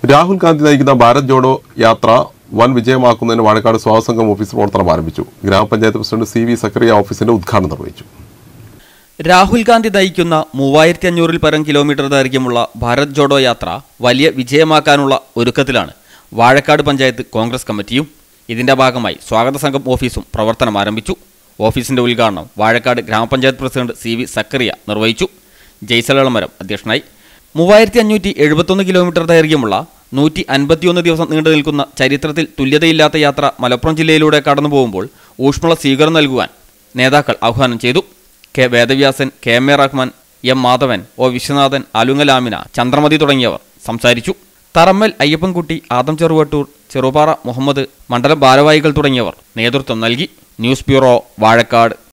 രാഹുൽ ഗാന്ധി നയിക്കുന്ന ഭാരത് ജോഡോ യാത്ര വൻ വിജയമാക്കുന്നതിന് വാഴക്കാട് സ്വാതസംഘം ഓഫീസ് പ്രവർത്തനം ആരംഭിച്ചു ഗ്രാമപഞ്ചായത്ത് പ്രസിഡന്റ് സി വി സക്കറിയ ഓഫീസിന്റെ ഉദ്ഘാടനം നിർവഹിച്ചു രാഹുൽ ഗാന്ധി നയിക്കുന്ന മൂവായിരത്തി അഞ്ഞൂറിൽ പരം കിലോമീറ്റർ ദൈർഘ്യമുള്ള ഭാരത് ജോഡോ യാത്ര വലിയ വിജയമാക്കാനുള്ള ഒരുക്കത്തിലാണ് വാഴക്കാട് പഞ്ചായത്ത് കോൺഗ്രസ് കമ്മിറ്റിയും ഇതിന്റെ ഭാഗമായി സ്വാഗത സംഘം ഓഫീസും പ്രവർത്തനം ആരംഭിച്ചു ഓഫീസിന്റെ ഉദ്ഘാടനം വാഴക്കാട് ഗ്രാമപഞ്ചായത്ത് പ്രസിഡന്റ് സി വി സക്കറിയ നിർവഹിച്ചു ജയ്സലളമരം അധ്യക്ഷനായി മൂവായിരത്തി അഞ്ഞൂറ്റി എഴുപത്തൊന്ന് കിലോമീറ്റർ ദൈർഘ്യമുള്ള നൂറ്റി അൻപത്തിയൊന്ന് ദിവസം നീണ്ടു നിൽക്കുന്ന ചരിത്രത്തിൽ തുല്യതയില്ലാത്ത യാത്ര മലപ്പുറം ജില്ലയിലൂടെ കടന്നു പോകുമ്പോൾ ഊഷ്മള സ്വീകരണം നൽകുവാൻ നേതാക്കൾ ആഹ്വാനം ചെയ്തു K Vedavyasan K M A Rahman M Madhavan O Viswanathan Alungalamina Chandramathi തുടങ്ങിയവർ സംസാരിച്ചു തറമ്മൽ അയ്യപ്പൻകുട്ടി ആദം ചെറുവട്ടൂർ ചെറുപാറ മുഹമ്മദ് മണ്ഡലം ഭാരവാഹികൾ തുടങ്ങിയവർ നേതൃത്വം നൽകി ന്യൂസ് ബ്യൂറോ വാഴക്കാട്